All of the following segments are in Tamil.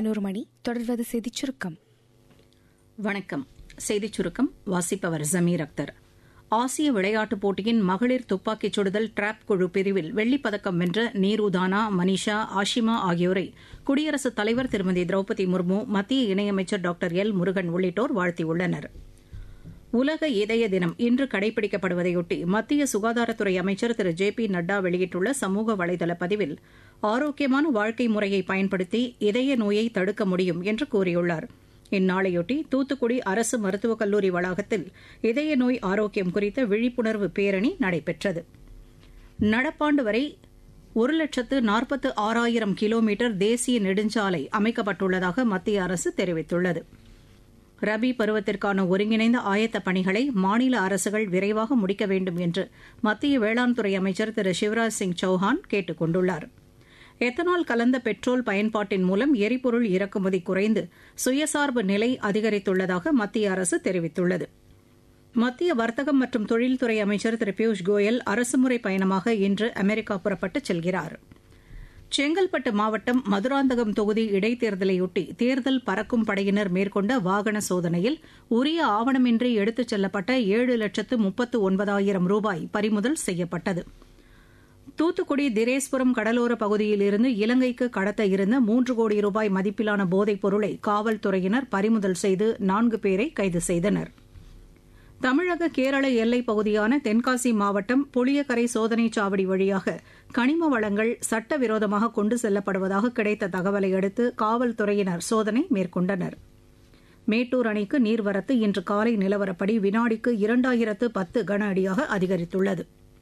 பதினோரு மணி தொடர்வது செய்திச் சுருக்கம் வணக்கம் செய்திச் சுருக்கம் வாசிப்பவர் ஜமீர் அக்தர் ஆசிய விளையாட்டுப் போட்டியின் மகளிர் துப்பாக்கிச் சுடுதல் டிராப் குழு பிரிவில் வெள்ளிப் பதக்கம் வென்ற நீருதானா மனிஷா ஆஷிமா ஆகியோரை குடியரசுத் தலைவர் திருமதி திரௌபதி முர்மு மத்திய இணையமைச்சர் டாக்டர் எல் முருகன் உள்ளிட்டோர் வாழ்த்தியுள்ளனர் உலக இதய தினம் இன்று கடைபிடிக்கப்படுவதையொட்டி மத்திய சுகாதாரத்துறை அமைச்சர் திரு ஜே பி நட்டா வெளியிட்டுள்ள சமூக வலைதள பதிவில் ஆரோக்கியமான வாழ்க்கை முறையை பயன்படுத்தி இதய நோயை தடுக்க முடியும் என்று கூறியுள்ளார் இந்நாளையொட்டி தூத்துக்குடி அரசு மருத்துவக் கல்லூரி வளாகத்தில் இதய நோய் ஆரோக்கியம் குறித்த விழிப்புணர்வு பேரணி நடைபெற்றது நடப்பாண்டு வரை ஒரு லட்சத்து நாற்பத்து ஆறாயிரம் கிலோமீட்டர் தேசிய நெடுஞ்சாலை அமைக்கப்பட்டுள்ளதாக மத்திய அரசு தெரிவித்துள்ளது ரபி பருவத்திற்கான ஒருங்கிணைந்த ஆயத்த பணிகளை மாநில அரசுகள் விரைவாக முடிக்க வேண்டும் என்று மத்திய வேளாண் துறை அமைச்சர் திரு சிவராஜ் சிங் சௌஹான் கேட்டுக் கொண்டுள்ளார் எத்தனால் கலந்த பெட்ரோல் பயன்பாட்டின் மூலம் எரிபொருள் இறக்குமதி குறைந்து சுயசார்பு நிலை அதிகரித்துள்ளதாக மத்திய அரசு தெரிவித்துள்ளது மத்திய வர்த்தகம் மற்றும் தொழில்துறை அமைச்சர் திரு பியூஷ் கோயல் அரசுமுறை பயணமாக இன்று அமெரிக்கா புறப்பட்டுச் செல்கிறாா் செங்கல்பட்டு மாவட்டம் மதுராந்தகம் தொகுதி இடைத்தேர்தலையொட்டி தேர்தல் பறக்கும் படையினர் மேற்கொண்ட வாகன சோதனையில் உரிய ஆவணமின்றி எடுத்துச் செல்லப்பட்ட ஏழு லட்சத்து முப்பத்து ஒன்பதாயிரம் ரூபாய் பறிமுதல் செய்யப்பட்டது தூத்துக்குடி திரேஸ்புரம் கடலோர பகுதியிலிருந்து இலங்கைக்கு கடத்த இருந்த மூன்று கோடி ரூபாய் மதிப்பிலான போதைப் பொருளை காவல்துறையினர் பறிமுதல் செய்து நான்கு பேரை கைது செய்தனா் தமிழக கேரள எல்லைப் பகுதியான தென்காசி மாவட்டம் புளியக்கரை சோதனைச் சாவடி வழியாக கனிம வளங்கள் சட்டவிரோதமாக கொண்டு செல்லப்படுவதாக கிடைத்த தகவலை அடுத்து காவல்துறையினர் சோதனை மேற்கொண்டனர் மேட்டூர் அணைக்கு நீர்வரத்து இன்று காலை நிலவரப்படி வினாடிக்கு இரண்டாயிரத்து பத்து கன அடியாக அதிகரித்துள்ளது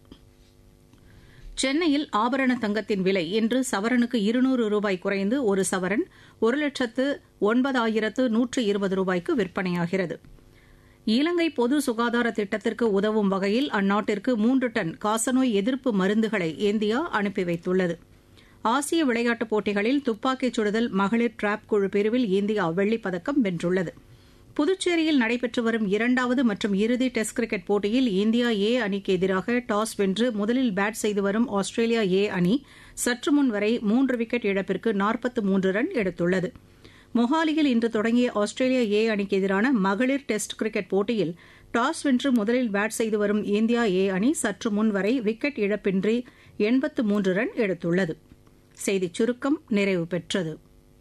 சென்னையில் ஆபரண தங்கத்தின் விலை இன்று சவரனுக்கு இருநூறு ரூபாய் குறைந்து ஒரு சவரன் ஒரு லட்சத்து ஒன்பதாயிரத்து நூற்று இருபது ரூபாய்க்கு விற்பனையாகிறது இலங்கை பொது சுகாதார திட்டத்திற்கு உதவும் வகையில் அந்நாட்டிற்கு மூன்று டன் காசநோய் எதிர்ப்பு மருந்துகளை இந்தியா அனுப்பி வைத்துள்ளது ஆசிய விளையாட்டுப் போட்டிகளில் துப்பாக்கிச் சுடுதல் மகளிர் டிராப் குழு பிரிவில் இந்தியா வெள்ளிப் பதக்கம் வென்றுள்ளது புதுச்சேரியில் நடைபெற்று வரும் இரண்டாவது மற்றும் இறுதி டெஸ்ட் கிரிக்கெட் போட்டியில் இந்தியா ஏ அணிக்கு எதிராக டாஸ் வென்று முதலில் பேட் செய்து வரும் ஆஸ்திரேலியா ஏ அணி சற்று முன் வரை மூன்று விக்கெட் இழப்பிற்கு நாற்பத்து மூன்று ரன் எடுத்துள்ளது மொஹாலியில் இன்று தொடங்கிய ஆஸ்திரேலியா ஏ அணிக்கு எதிரான மகளிர் டெஸ்ட் கிரிக்கெட் போட்டியில் டாஸ் வென்று முதலில் பேட் செய்து வரும் இந்தியா ஏ அணி சற்று முன் வரை விக்கெட் இழப்பின்றி எண்பத்து மூன்று ரன் எடுத்துள்ளது செய்திச் சுருக்கம் நிறைவு பெற்றது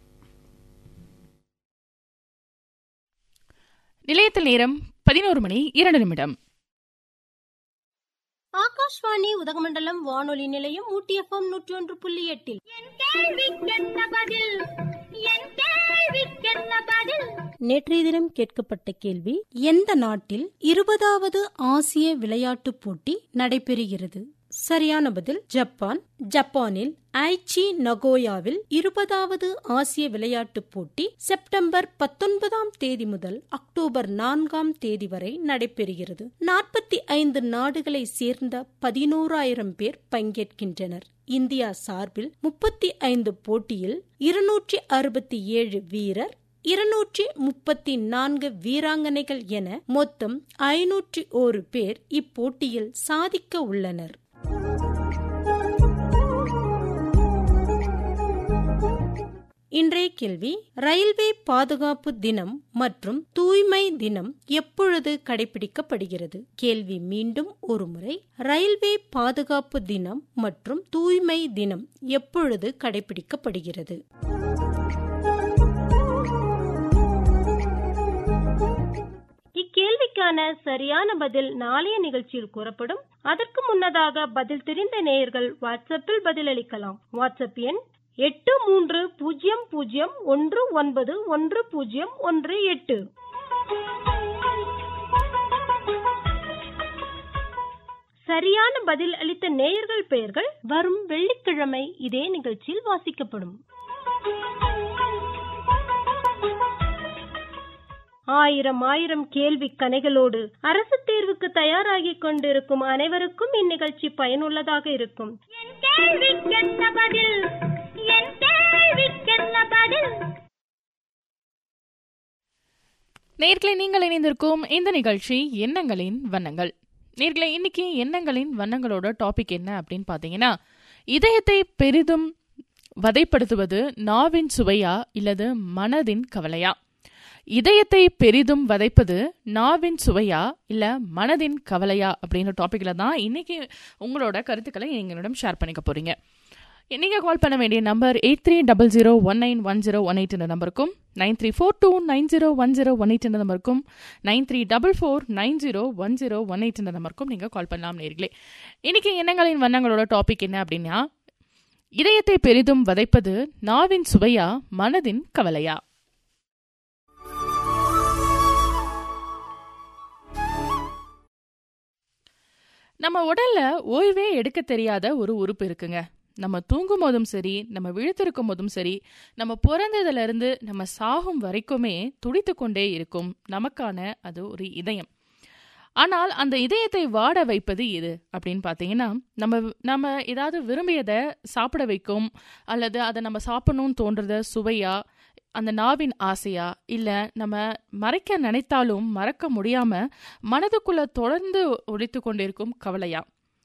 நிலையத்தில் நேரம் பதினோரு மணி இரண்டு நிமிடம் ஆகாஷ்வாணி உதகமண்டலம் வானொலி நிலையம் ஊட்டி எஃப்எம் நூற்றி ஒன்று புள்ளி எட்டில் நேற்றைய தினம் கேட்கப்பட்ட கேள்வி எந்த நாட்டில் இருபதாவது ஆசிய விளையாட்டுப் போட்டி நடைபெறுகிறது சரியான பதில் ஜப்பான் ஜப்பானில் ஐச்சி நகோயாவில் இருபதாவது ஆசிய விளையாட்டுப் போட்டி செப்டம்பர் பத்தொன்பதாம் தேதி முதல் அக்டோபர் நான்காம் தேதி வரை நடைபெறுகிறது நாற்பத்தி ஐந்து நாடுகளை சேர்ந்த பதினோராயிரம் பேர் பங்கேற்கின்றனர் இந்தியா சார்பில் முப்பத்தி ஐந்து போட்டியில் இருநூற்றி அறுபத்தி ஏழு வீரர் இருநூற்றி முப்பத்தி நான்கு வீராங்கனைகள் என மொத்தம் ஐநூற்றி ஒரு பேர் இப்போட்டியில் சாதிக்க உள்ளனர் இன்றைய கேள்வி ரயில்வே பாதுகாப்பு தினம் மற்றும் தூய்மை தினம் எப்பொழுது கடைபிடிக்கப்படுகிறது கேள்வி மீண்டும் ஒருமுறை ரயில்வே பாதுகாப்பு தினம் மற்றும் தூய்மை தினம் எப்பொழுது கடைபிடிக்கப்படுகிறது இக்கேள்விக்கான சரியான பதில் நாளைய நிகழ்ச்சியில் கூறப்படும் அதற்கு முன்னதாக பதில் தெரிந்த நேயர்கள் வாட்ஸ்அப்பில் பதிலளிக்கலாம் வாட்ஸ்அப் எண் எட்டு மூன்று பூஜ்ஜியம் பூஜ்ஜியம் ஒன்று ஒன்பது ஒன்று பூஜ்ஜியம் ஒன்று எட்டு சரியான பதில் அளித்த நேயர்கள் பெயர்கள் வரும் வெள்ளிக்கிழமை இதே நிகழ்ச்சியில் வாசிக்கப்படும் ஆயிரம் ஆயிரம் கேள்வி கணைகளோடு அரசு தேர்வுக்கு தயாராகிக் கொண்டிருக்கும் அனைவருக்கும் இந்நிகழ்ச்சி பயனுள்ளதாக இருக்கும் நேர்களை நீங்கள் இணைந்திருக்கும் இந்த நிகழ்ச்சி எண்ணங்களின் வண்ணங்கள் நேர்களை இன்னைக்கு எண்ணங்களின் வண்ணங்களோட டாபிக் என்ன அப்படின்னு பார்த்தீங்கன்னா இதயத்தை பெரிதும் வதைப்படுத்துவது நாவின் சுவையா இல்லது மனதின் கவலையா இதயத்தை பெரிதும் வதைப்பது நாவின் சுவையா இல்ல மனதின் கவலையா அப்படின்ற டாபிக்ல தான் இன்னைக்கு உங்களோட கருத்துக்களை எங்களிடம் ஷேர் பண்ணிக்க போறீங்க நீங்க கால் பண்ண வேண்டிய number eight three double zero one nine one zero one eight என்ற நம்பருக்கும் nine three four two nine zero one zero one eight என்ற நம்பருக்கும் nine three double four nine zero one zero one eight என்ற நம்பருக்கும் நீங்க கால் பண்ணலாம் நேர்களே இன்னைக்கு எண்ணங்களின் வண்ணங்களோட டாபிக் என்ன அப்படின்னா இதயத்தை பெரிதும் வதைப்பது நாவின் சுவையா மனதின் கவலையா நம்ம உடல்ல ஓய்வே எடுக்க தெரியாத ஒரு உறுப்பு இருக்குங்க நம்ம தூங்கும் போதும் சரி நம்ம விழுத்திருக்கும் போதும் சரி நம்ம பிறந்ததுல இருந்து நம்ம சாகும் வரைக்குமே துடித்து கொண்டே இருக்கும் நமக்கான அது ஒரு இதயம் ஆனால் அந்த இதயத்தை வாட வைப்பது எது அப்படின்னு பார்த்தீங்கன்னா நம்ம நம்ம ஏதாவது விரும்பியதை சாப்பிட வைக்கும் அல்லது அதை நம்ம சாப்பிடணும்னு தோன்றத சுவையா அந்த நாவின் ஆசையா இல்ல நம்ம மறைக்க நினைத்தாலும் மறக்க முடியாம மனதுக்குள்ள தொடர்ந்து ஒழித்து கொண்டிருக்கும் கவலையா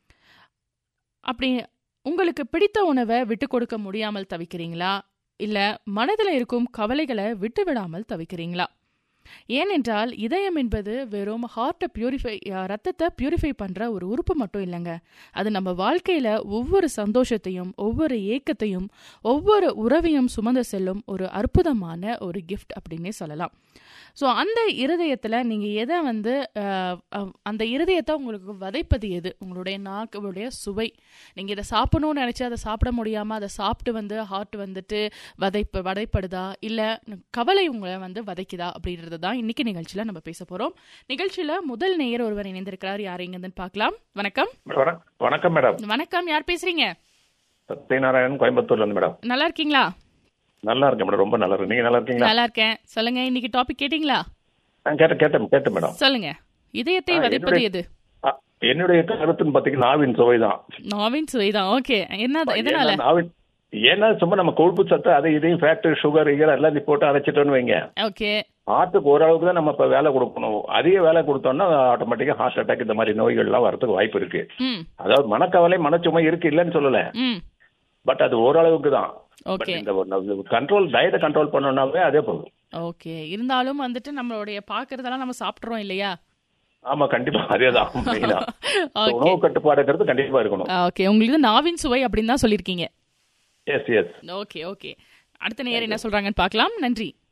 அப்படி உங்களுக்கு பிடித்த உணவை விட்டு கொடுக்க முடியாமல் தவிக்கிறீங்களா இல்ல மனதில் இருக்கும் கவலைகளை விட்டு விடாமல் தவிக்கிறீங்களா ஏனென்றால் இதயம் என்பது வெறும் ஹார்ட்டை பியூரிஃபை ரத்தத்தை பியூரிஃபை பண்ற ஒரு உறுப்பு மட்டும் இல்லைங்க அது நம்ம வாழ்க்கையில ஒவ்வொரு சந்தோஷத்தையும் ஒவ்வொரு ஏக்கத்தையும் ஒவ்வொரு உறவையும் சுமந்து செல்லும் ஒரு அற்புதமான ஒரு கிஃப்ட் அப்படின்னே சொல்லலாம் ஸோ அந்த இருதயத்தில் நீங்கள் எதை வந்து அந்த இருதயத்தை உங்களுக்கு வதைப்பது எது உங்களுடைய நாக்குடைய சுவை நீங்கள் இதை சாப்பிடணும்னு நினச்சி அதை சாப்பிட முடியாமல் அதை சாப்பிட்டு வந்து ஹார்ட் வந்துட்டு வதைப்பு வதைப்படுதா இல்லை கவலை உங்களை வந்து வதைக்குதா அப்படின்றது தான் இன்னைக்கு நிகழ்ச்சியில் நம்ம பேச போகிறோம் நிகழ்ச்சியில் முதல் நேயர் ஒருவர் இணைந்திருக்கிறார் யார் எங்கன்னு பார்க்கலாம் வணக்கம் வணக்கம் மேடம் வணக்கம் யார் பேசுறீங்க சத்யநாராயணன் கோயம்புத்தூர்ல இருந்து மேடம் நல்லா இருக்கீங்களா நல்லா இருக்கேன் மேடம் ரொம்ப நல்லா இருக்கு நீங்க நல்லா இருக்கீங்களா நல்லா இருக்கேன் சொல்லுங்க இன்னைக்கு டாபிக் கேட்டீங்களா கேட்டேன் கேட்டேன் கேட்டேன் மேடம் சொல்லுங்க இதயத்தை வதைப்பது எது என்னுடைய கருத்துன்னு பாத்தீங்கன்னா நாவின் சுவை தான் நாவின் சுவை தான் ஓகே என்ன எதனால நாவின் ஏன்னா சும்மா நம்ம கொழுப்பு சத்து அதை இதையும் ஃபேக்டரி சுகர் இகர் எல்லாம் போட்டு அரைச்சிட்டோன்னு வைங்க ஓகே ஹார்ட்டுக்கு ஓரளவுக்கு தான் நம்ம இப்ப வேலை கொடுக்கணும் அதிக வேலை கொடுத்தோம்னா ஆட்டோமேட்டிக்கா ஹார்ட் அட்டாக் இந்த மாதிரி நோய்கள்லாம் வரதுக்கு வாய்ப்பு இருக்கு அதாவது மனக்கவலை மனச்சுமை இருக்கு இல்லைன்னு சொல்லல பட் அது ஓரளவுக்கு தான் ஓகே இந்த கண்ட்ரோல் டயட்டை கண்ட்ரோல் பண்ணோம்னாவே அதே போதும் ஓகே இருந்தாலும் வந்துட்டு நம்மளுடைய பாக்குறதெல்லாம் நம்ம சாப்பிடுறோம் இல்லையா ஆமா கண்டிப்பா அதேதான் உணவு கட்டுப்பாடுங்கிறது கண்டிப்பா இருக்கணும் ஓகே உங்களுக்கு நாவின் சுவை அப்படின்னு தான் சொல்லிருக்கீங்க எஸ் எஸ் ஓகே ஓகே அடுத்த நேரம் என்ன சொல்றாங்கன்னு பார்க்கலாம் நன்றி